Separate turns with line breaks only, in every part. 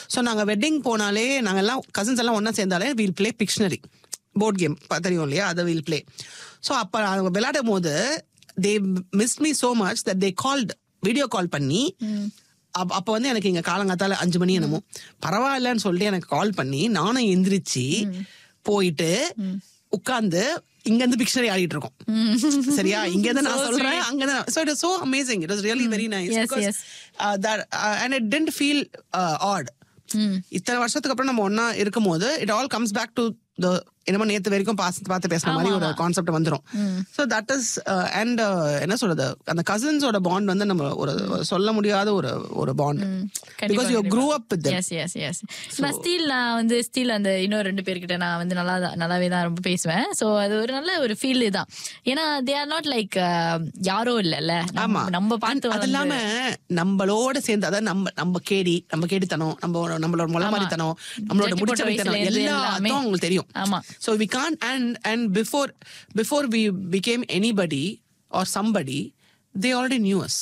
So நாங்க wedding போனாலே நாங்க எல்லாம் கசின்ஸ் எல்லாம் ஒண்ணா சேர்ந்தாலே we'll play Pictionary board game தெரியும் இல்லையா அதை வீல் ப்ளே ஸோ அப்ப அவங்க விளையாடும் போது they miss me so much that they called video call பண்ணி அப்ப அப்ப வந்து எனக்கு இங்க காலங்காத்தால அஞ்சு மணி என்னமோ பரவாயில்லன்னு சொல்லிட்டு எனக்கு கால் பண்ணி நானும் எந்திரிச்சு போயிட்டு உட்கார்ந்து இங்க இருந்து பிக்ஷனரி ஆடிட்டு இருக்கோம் சரியா இங்க இருந்து நான் சொல்றேன் அங்க இருந்து so it was so amazing it was really very nice
Yes,
because,
yes.
uh, that uh, and it didn't feel uh, odd இத்தனை வருஷத்துக்கு அப்புறம் நம்ம ஒன்னா இருக்கும் போது it all comes back to the என்னமோ நேத்து வரைக்கும் பாஸ் பார்த்து பேசுற மாதிரி ஒரு கான்செப்ட் வந்துரும் ஸோ தட் இஸ் அண்ட் என்ன சொல்றது அந்த கசின்ஸோட பாண்ட் வந்து நம்ம ஒரு சொல்ல முடியாத ஒரு ஒரு bond because you grew up with
us yes yes நான் ஸ்டீல் நான் வந்து ஸ்டீல் அந்த இன்னும் ரெண்டு பேர்கிட்ட நான் வந்து நல்லா தான் நல்லாவே தான் ரொம்ப பேசுவேன் ஸோ அது ஒரு நல்ல ஒரு ஃபீல் தான் ஏன்னா தே ஆர் நாட் லைக் யாரோ இல்லைல்ல
ஆமா
நம்ம- நம்ம பார்த்து
அது
வளர்ந்து-
இல்லாம நம்மளோட சேர்ந்து அதாவது நம்ம நம்ம கேடி நம்ம கேடித்தனம் நம்ம நம்மளோட முளமாரித்தனம் நம்மளோட
ஜட்டி போட்ட
முடிச்சவைத்தனம்
வயசுல இருந்து எல்லாமே.
எல்லாத்தையும் உங்களுக்கு தெரியும்
ஆமா.
so we can't and and before before we became anybody or somebody they already knew us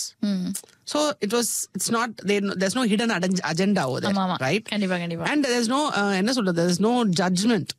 so it was it's not they, there's no hidden aden- agenda over there
ஆமா, ஆமா.
right
கண்டிப்பா, கண்டிப்பா.
and there's no uh, என்ன சொல்றது there's no judgment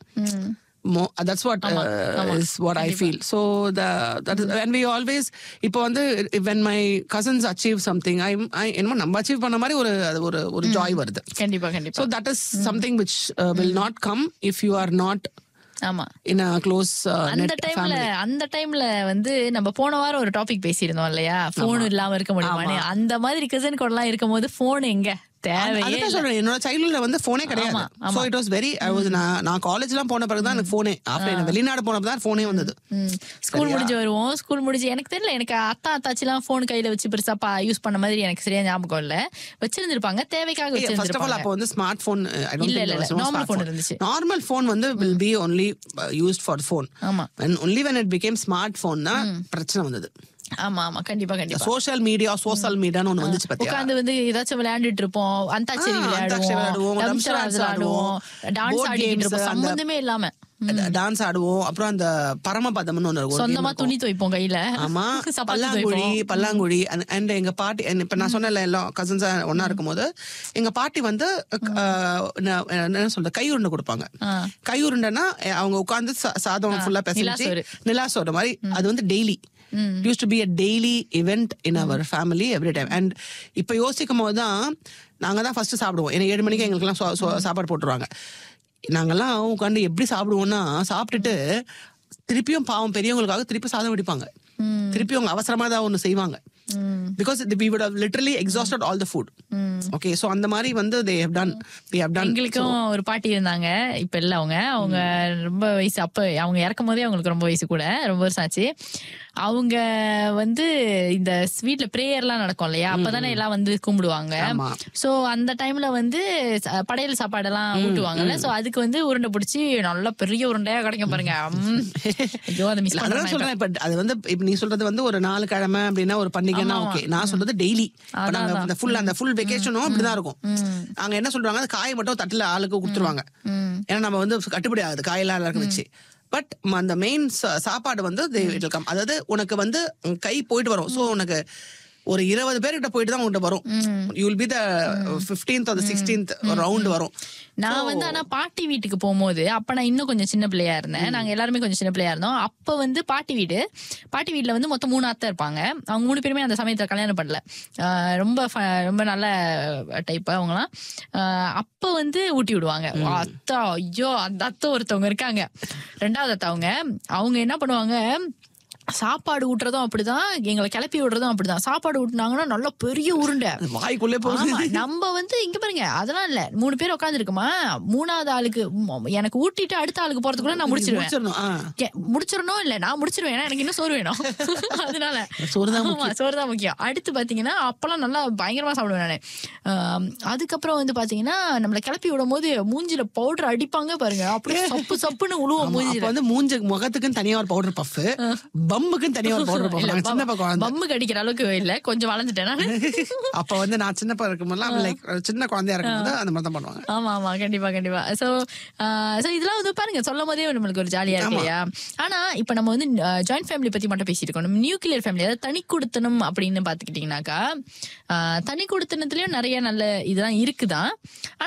Mo- that's what uh, is what I feel. So the that is, and we always இப்போ வந்து when my cousins achieve something I I என்னமோ நம்ம அச்சீவ் பண்ண மாதிரி ஒரு அது ஒரு ஒரு ஜாய் வருது
கண்டிப்பா கண்டிப்பா
so that is something which uh, will not come if you are not
ஆமா
in a close uh,
அந்த
net
டைம்ல
family
அந்த டைம்ல வந்து நம்ம போன வாரம் ஒரு டாபிக் பேசியிருந்தோம் இல்லையா போன் இல்லாம இருக்க முடியுமான்னு அந்த மாதிரி கசன் கூட எல்லாம் இருக்கும் போது போன் எங்க தேவையே
அதுதான் சொல்றேன் என்னோட சைல்ட்ஹுட்ல வந்து போனே கிடையாது
ஆமா, ஆமா.
So it was very I was நான் நான் காலேஜ் எல்லாம் போன பிறகு தான் எனக்கு போனே ஆஃப்டர் என்ன வெளிநாடு போனப்ப தான் போனே வந்தது
ஸ்கூல் முடிஞ்சு வருவோம் ஸ்கூல் முடிஞ்சு எனக்கு தெரியல எனக்கு அத்தா அத்தாச்சிலாம் போன் கையில வச்சு பெருசா யூஸ் பண்ண மாதிரி எனக்கு சரியா ஞாபகம் இல்ல வச்சிருந்திருப்பாங்க தேவைக்காக
ஃபர்ஸ்ட் ஆஃப் ஆல்
வச்சிருந்திருப்பாங்க
அப்போ வந்து ஸ்மார்ட் ஃபோன்
இல்ல, இல்ல, இல்ல. Normal phone இருந்துச்சு.
நார்மல் ஃபோன் வந்து will be only used for phone
ஆமா.
And only when it became smartphone தான் பிரச்சனை வந்தது
ஆமா ஆமா கண்டிப்பா கண்டிப்பா
சோஷியல் மீடியா சோஷியல் மீடியான்னு ஒண்ணு வந்துச்சு பாத்தியா
உட்காந்து வந்து ஏதாச்சும் விளையாண்டுட்டு இருப்போம் அந்தாச்சேரி
ஆ, அந்தாக்ஷரி
விளையாடுவோம்
விளையாடுவோம்,
டம்சர்
டம்சர்
விளையாடுவோம் டான்ஸ்
board
ஆடிட்டு
games,
இருப்போம்
அந்த-
சம்பந்தமே இல்லாம
டான்ஸ் ஆடுவோம் அப்புறம் அந்த பரமபதம்னு ஒண்ணு இருக்கும்.
சொந்தமா துணி துவைப்போம் கையில
ஆமா
சப்பாத்தி
பல்லாங்குழி
துவைப்போம்
பல்லாங்குழி அண்ட் எங்க பாட்டி and இப்ப நான் சொன்னல எல்லாம் கசின்ஸா ஒன்னா இருக்கும்போது எங்க பாட்டி வந்து அஹ், என்ன என்ன சொல்ற கை உருண்டை கொடுப்பாங்க
ஆ.
கை உருண்டைன்னா அஹ், அவங்க உட்கார்ந்து சா- சாதம் ஃபுல்லா பிசைஞ்சு
நிலாசோறு.
நிலாசோறு மாதிரி அது வந்து daily use to be a daily event in our family every time and இப்ப யோசிக்கும் போது தான் நாங்க தான் ஃபர்ஸ்ட் சாப்பிடுவோம் ஏன்னா ஏழு மணிக்கு எங்களுக்கெல்லாம் சோ- சோ- சாப்பாடு போட்டுருவாங்க நாங்கெல்லாம் உட்காந்து எப்படி சாப்பிடுவோம்னா சாப்பிட்டுட்டு திருப்பியும் பாவம் பெரியவங்களுக்காக திருப்பி சாதம் வடிப்பாங்க திருப்பி அவங்க அவசரமா தான் ஒண்ணு செய்வாங்க because we would have literally exhausted all the food okay so அந்த மாதிரி வந்து they have done we have done
எங்களுக்கும் ஒரு பாட்டி இருந்தாங்க இப்ப இல்ல அவங்க அவங்க ரொம்ப வயசு அப்ப அவங்க இறக்கும் போதே அவங்களுக்கு ரொம்ப வயசு கூட ரொம்ப வருஷம் ஆச்சு அவங்க வந்து இந்த வீட்ல பிரேயர் எல்லாம் நடக்கும் இல்லையா அப்பதானே எல்லாம் வந்து கும்பிடுவாங்க
ஆமா.
சோ அந்த டைம்ல வந்து ச- படையல் சாப்பாடெல்லாம் ஊட்டுவாங்கல்ல சோ அதுக்கு வந்து உருண்டை பிடிச்சி நல்ல பெரிய உருண்டையா கிடைக்கும் பாருங்க ம். ஐயோ அதை மிஸ்
இல்ல, அதான்
பண்றேன்
சொல்றேன் இப்ப அது வந்து இப்ப நீ சொல்றது வந்து ஒரு நாலு கிழமை அப்படின்னா ஒரு பண்டிகைன்னா ஓகே நான் சொல்றது டெய்லி நாங்க அந்த ஃபுல் அந்த ஃபுல் வெக்கேஷனும் அப்படிதான் இருக்கும் நாங்க என்ன சொல்றாங்க அந்த காய் மட்டும் தட்டுல ஆளுக்கு கொடுத்துருவாங்க ஏன்னா நம்ம வந்து கட்டுப்படி ஆகுது காயெல்லாம் எல்லாருக்கும் வச்சு பட் அந்த மெயின் சாப்பாடு வந்து they will come. அதாவது உனக்கு வந்து உன் கை போயிட்டு வரும் சோ உனக்கு ஒரு இருபது பேர்கிட்ட போயிட்டு தான் உன்கிட்ட வரும் you will be the fifteenth அந்த சிக்ஸ்டீன்த் ரவுண்ட் வரும்
நான் வந்து ஆனா பாட்டி வீட்டுக்கு போகும்போது அப்ப நான் இன்னும் கொஞ்சம் சின்ன பிள்ளையா இருந்தேன் நாங்க எல்லாருமே கொஞ்சம் சின்ன பிள்ளையா இருந்தோம் அப்ப வந்து பாட்டி வீடு பாட்டி வீட்ல வந்து மொத்தம் மூணு அத்தை இருப்பாங்க அவங்க மூணு பேருமே அந்த சமயத்துல கல்யாணம் பண்ணல ஆஹ் ரொம்ப ஃப- ரொம்ப நல்ல டைப் அவங்கலாம் ஆஹ் அப்ப வந்து ஊட்டி விடுவாங்க அத்தா ஐயோ அந்த அத்தை ஒருத்தவங்க இருக்காங்க ரெண்டாவது அத்தை அவங்க அவங்க என்ன பண்ணுவாங்க சாப்பாடு ஊட்டுறதும் அப்படிதான் எங்களை கிளப்பி விடுறதும் அப்படிதான் சாப்பாடு ஊட்டுனாங்கன்னா நல்ல பெரிய உருண்டை
அது வாய்க்குள்ளே போகுது
ஆமா, நம்ம வந்து இங்க பாருங்க அதெல்லாம் இல்ல மூணு பேர் உட்கார்ந்து இருக்குமா மூணாவது ஆளுக்கு ம், எனக்கு ஊட்டிட்டு அடுத்த ஆளுக்கு போறதுக்குள்ள நான் முடிச்சிருவேன்
முடிச்சிடணும் ஆ.
கே- முடிச்சிடணும் இல்ல நான் முடிச்சிருவேன் ஏன்னா எனக்கு இன்னும் சோறு வேணும் அதனால
சோறு தான்
ஆமா, சோறு தான் முக்கியம் அடுத்து பாத்தீங்கன்னா அப்பெல்லாம் நல்லா பயங்கரமா சாப்பிடுவேன் நானு ஆம், அதுக்கப்புறம் வந்து பாத்தீங்கன்னா நம்மள கிளப்பி விடும் போது மூஞ்சில பவுடர் அடிப்பாங்க பாருங்க அப்படியே சப்பு சப்புன்னு உழுவும்
ஆமா,
மூஞ்சில
அப்ப வந்து மூஞ்சு முகத்துக்குன்னு தனியா ஒரு பவுடர் பஃப் பம்முக்குன்னு தனியா ஒரு பவுடர் பஃப்
இல்ல,
நாங்க சின்ன குழந்தை
பம்முக்கு அடிக்கிற அளவுக்கு இல்ல கொஞ்சம் வளர்ந்துட்டேன் நானு
அப்ப வந்து நான் சின்னப்பா இருக்கும்போதெல்லாம் லைக் சின்ன குழந்தையா இருக்கும்போது அந்த மாதிரி தான் பண்ணுவாங்க
ஆமா ஆமா கண்டிப்பா கண்டிப்பா சோ சோ இதெல்லாம் வந்து பாருங்க சொல்லும் போதே நம்மளுக்கு ஒரு ஜாலியா இருக்கு இல்லையா ஆனா இப்ப நம்ம வந்து ஜாயிண்ட் ஃபேமிலி பத்தி மட்டும் பேசிட்டு இருக்கோம் நம்ம நியூக்ளியர் ஃபேமிலி அதாவது தனி குடுத்தனம் அப்படின்னு பாத்துக்கிட்டீங்கன்னாக்கா ஆஹ் தனி குடுத்தனத்துலயும் நிறைய நல்ல இதெல்லாம் இருக்குதான்